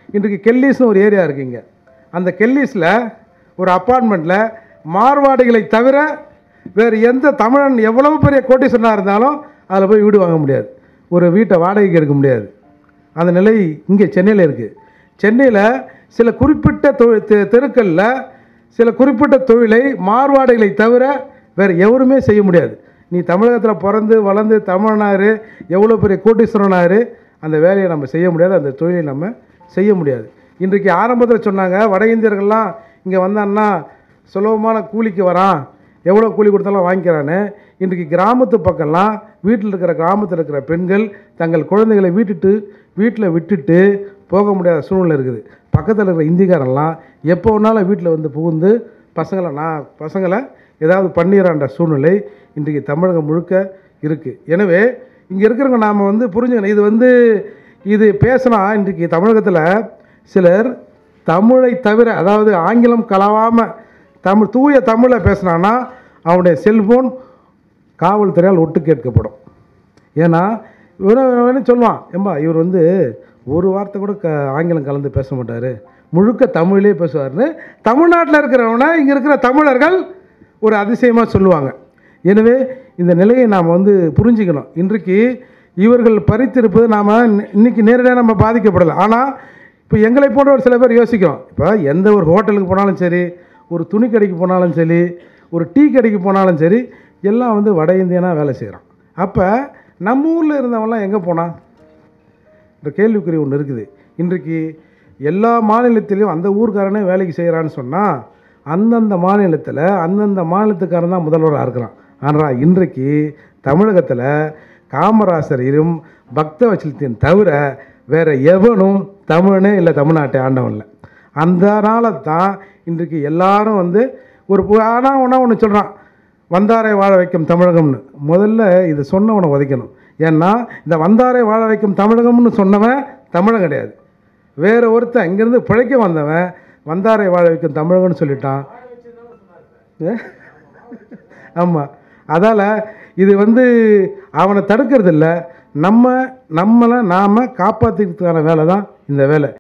இன்றைக்கு கெல்லிஸ்னு ஒரு ஏரியா இருக்குங்க அந்த கெல்லிஸில் ஒரு அப்பார்ட்மெண்ட்டில் மார்வாடிகளை தவிர வேறு எந்த தமிழன் எவ்வளவு பெரிய கோட்டீஸ்வரனாக இருந்தாலும் அதில் போய் வீடு வாங்க முடியாது ஒரு வீட்டை வாடகைக்கு எடுக்க முடியாது அந்த நிலை இங்கே சென்னையில் இருக்குது சென்னையில் சில குறிப்பிட்ட தொ- தெ- தெருக்களில் சில குறிப்பிட்ட தொழிலை மார்வாடிகளை தவிர வேறு எவருமே செய்ய முடியாது நீ தமிழகத்தில் பிறந்து வளர்ந்து தமிழனாரு எவ்வளோ பெரிய கோட்டீஸ்வரனாரு அந்த வேலையை நம்ம செய்ய முடியாது அந்த தொழிலை நம்ம செய்ய முடியாது இன்றைக்கு ஆரம்பத்தில் சொன்னாங்க வட இந்தியர்கள்லாம் இங்கே வந்தான்னா சுலபமான கூலிக்கு வரான் எவ்வளோ கூலி கொடுத்தாலும் வாங்கிக்கிறான்னு இன்றைக்கு கிராமத்து பக்கம்லாம் வீட்டில் இருக்கிற கிராமத்தில் இருக்கிற பெண்கள் தங்கள் குழந்தைகளை வீட்டுட்டு வீட்டில் விட்டுட்டு போக முடியாத சூழ்நிலை இருக்குது பக்கத்தில் இருக்கிற இந்திக்காரெல்லாம் எப்போ வேணாலும் வீட்டில் வந்து புகுந்து பசங்களை நான் பசங்களை ஏதாவது பண்ணிடுறான்ற சூழ்நிலை இன்றைக்கு தமிழகம் முழுக்க இருக்குது எனவே இங்கே இருக்கிறவங்க நாம் வந்து புரிஞ்சுக்கணும் இது வந்து இது பேசினா இன்றைக்கு தமிழகத்தில் சிலர் தமிழை தவிர அதாவது ஆங்கிலம் கலவாமல் தமிழ் தூய தமிழை பேசுனான்னா அவனுடைய செல்ஃபோன் காவல்துறையால் ஒட்டு கேட்கப்படும் ஏன்னா இவன் சொல்லுவான் ஏம்பா இவர் வந்து ஒரு வார்த்தை கூட க ஆங்கிலம் கலந்து பேச மாட்டார் முழுக்க தமிழிலே பேசுவார்னு தமிழ்நாட்டில் இருக்கிறவனை இங்கே இருக்கிற தமிழர்கள் ஒரு அதிசயமாக சொல்லுவாங்க எனவே இந்த நிலையை நாம் வந்து புரிஞ்சுக்கணும் இன்றைக்கு இவர்கள் பறித்திருப்பது நாம் இன்னைக்கு நேரடியாக நம்ம பாதிக்கப்படலை ஆனால் இப்போ எங்களை போன்ற ஒரு சில பேர் யோசிக்கிறோம் இப்போ எந்த ஒரு ஹோட்டலுக்கு போனாலும் சரி ஒரு துணி கடைக்கு போனாலும் சரி ஒரு டீ கடைக்கு போனாலும் சரி எல்லாம் வந்து வட இந்தியனாக வேலை செய்கிறான் அப்போ நம்ம ஊரில் இருந்தவன்லாம் எங்கே போனான் இந்த கேள்விக்குறி ஒன்று இருக்குது இன்றைக்கு எல்லா மாநிலத்திலையும் அந்த ஊர்க்காரனே வேலைக்கு செய்கிறான்னு சொன்னால் அந்தந்த மாநிலத்தில் அந்தந்த மாநிலத்துக்காரன் தான் முதல்வராக இருக்கிறான் ஆனால் இன்றைக்கு தமிழகத்தில் காமராசரையும் பக்தவச்சலத்தையும் தவிர வேற எவனும் தமிழனே இல்லை தமிழ்நாட்டை ஆண்டவன் இல்லை அதனால தான் இன்றைக்கு எல்லாரும் வந்து ஒரு ஆனால் ஒன்றா ஒன்று சொல்கிறான் வந்தாரை வாழ வைக்கும் தமிழகம்னு முதல்ல இது சொன்னவனை உதைக்கணும் ஏன்னா இந்த வந்தாரை வாழ வைக்கும் தமிழகம்னு சொன்னவன் தமிழன் கிடையாது வேற ஒருத்தன் இங்கேருந்து பிழைக்க வந்தவன் வந்தாரை வாழ வைக்கும் தமிழகம்னு சொல்லிட்டான் ஆமாம் அதால் இது வந்து அவனை தடுக்கிறது இல்லை நம்ம நம்மளை நாம் காப்பாற்றிக்கிறதுக்கான வேலை தான் இந்த வேலை